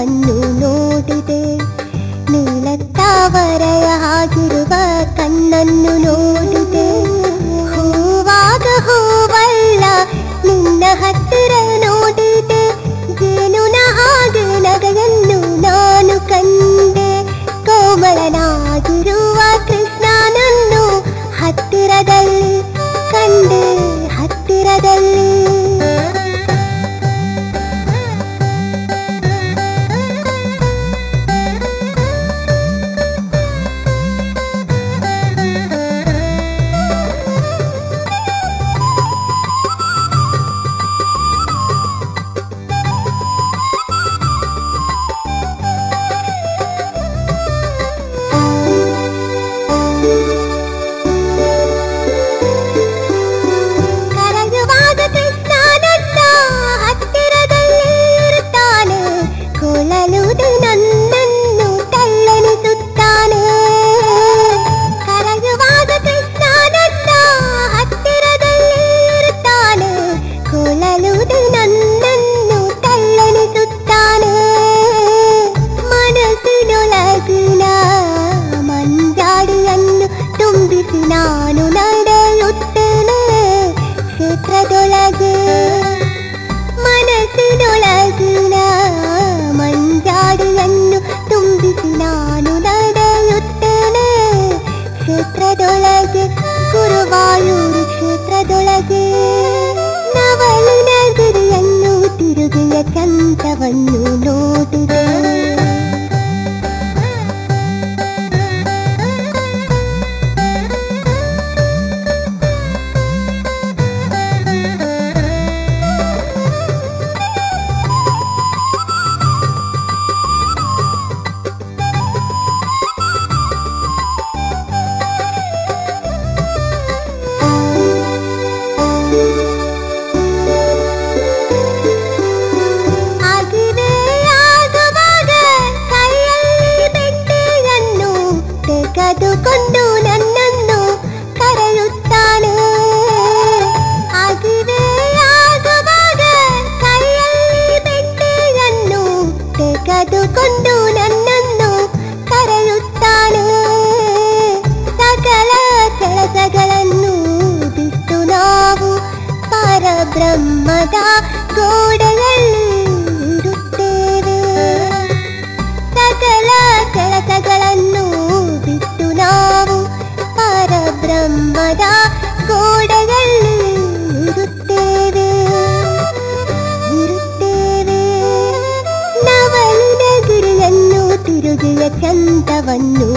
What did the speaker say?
ಚಂದವನ್ನು ನೋಡಿದೆ ನೀಲತ್ತಾವರೆಯ ಆಗಿರುವ ಕಣ್ಣನ್ನು ನೋಡಿದೆ ಹೂವಾಗ ಹೂವಲ್ಲ ನಿನ್ನ ಹತ್ತಿರ ನೋಡಿದೆ ಜೇನುನ ಹಾಗೆ ನಗೆಯನ್ನು ನಾನು ಕಂಡೆ ಕೋಮಳನಾಗಿರುವ ಕೃಷ್ಣನನ್ನು ಹತ್ತಿರದಲ್ಲಿ ಕಂಡೆ ಹತ್ತಿರದಲ್ಲಿ ಕರಗುವಾಗ ಕೃಷ್ಣನನ್ನ ಹತ್ತಿರದಲ್ಲಿ ಇರುತ್ತಾನೆ ಕೊಳಲುದು ನನ್ನನ್ನು ತಳ್ಳನಿಸುತ್ತಾನೆ ಕರಗುವಾಗ ಕೃಷ್ಣನನ್ನ ಹತ್ತಿರದಲ್ಲಿ ಇರುತ್ತಾನೆ ಕೊಳಲುದು ನನ್ನನ್ನು ತಳ್ಳನಿಸುತ್ತಾನೆ ಮನಸ್ಸಿನೊಳಗಿನ ಮಂಜಾಡಿಯನ್ನು ತುಂಬಿಸಿ ನಾನು ನಡೆಯುತ್ತೇನೆ ಕ್ಷೇತ್ರದೊಳಗೆ ಮನಸ್ಸಿನೊಳಗಿನ ಮಂಜಾಡಿಯನ್ನು ತುಂಬಿಸಿ ನಾನು ನಡೆಯುತ್ತೇನೆ ಕ್ಷೇತ್ರದೊಳಗೆ ಗುರುವಾಯೂರು ಕ್ಷೇತ್ರದೊಳಗೆ ನವಲಿನ ಗಿರಿಯನ್ನು ತಿರುಗಿಯ ಚಂದವನ್ನು ನೋಡಿದೆ ಆಗಿವೆ ಆಗುವಾಗ ಕೈಯಲ್ಲಿ ಬೆಟ್ಟೆಯನ್ನು ತೆಗೆದುಕೊಂಡು ನನ್ನನ್ನು ಕರೆಯುತ್ತಾನೆ ಆಗಿವೆ ಆಗುವಾಗ ಕೈಯಲ್ಲಿ ಬೆಟ್ಟೆಯನ್ನು ತೆಗೆದುಕೊಂಡು ನನ್ನನ್ನು ಕರೆಯುತ್ತಾನೆ ಸಕಲ ಕೆಲಸಗಳನ್ನು ಬಿಟ್ಟು ನಾವು ಪರಬ್ರಹ್ಮದ ಗೋಡೆಯಲ್ಲಿ ಇರುತ್ತೇವೆ ಸಕಲ ಕೆಲಸಗಳನ್ನು ಬಿಟ್ಟು ನಾವು ಪರಬ್ರಹ್ಮದ ಗೋಡೆಯಲ್ಲಿ ಇರುತ್ತೇವೆ ಇರುತ್ತೇವೆ ನವಲಿನ ಗಿರಿಯನ್ನು ತಿರುಗಿಯ ಚಂದವನ್ನು